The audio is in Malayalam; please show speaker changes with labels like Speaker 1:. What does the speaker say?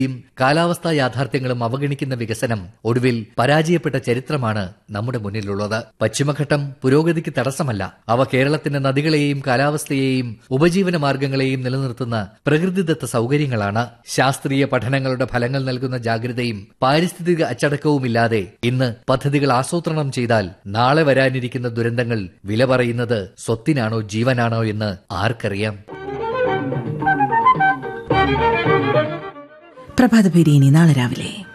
Speaker 1: യും കാലാവസ്ഥാ യാഥാർത്ഥ്യങ്ങളും അവഗണിക്കുന്ന വികസനം ഒടുവിൽ പരാജയപ്പെട്ട ചരിത്രമാണ് നമ്മുടെ മുന്നിലുള്ളത് പശ്ചിമഘട്ടം പുരോഗതിക്ക് തടസ്സമല്ല അവ കേരളത്തിന്റെ നദികളെയും കാലാവസ്ഥയെയും ഉപജീവന മാർഗങ്ങളെയും നിലനിർത്തുന്ന പ്രകൃതിദത്ത സൗകര്യങ്ങളാണ് ശാസ്ത്രീയ പഠനങ്ങളുടെ ഫലങ്ങൾ നൽകുന്ന ജാഗ്രതയും പാരിസ്ഥിതിക അച്ചടക്കവുമില്ലാതെ ഇന്ന് പദ്ധതികൾ ആസൂത്രണം ചെയ്താൽ നാളെ വരാനിരിക്കുന്ന ദുരന്തങ്ങൾ വില പറയുന്നത് സ്വത്തിനാണോ ജീവനാണോ എന്ന് ആർക്കറിയാം
Speaker 2: പ്രഭാതഭേരി ഇനി നാളെ രാവിലെ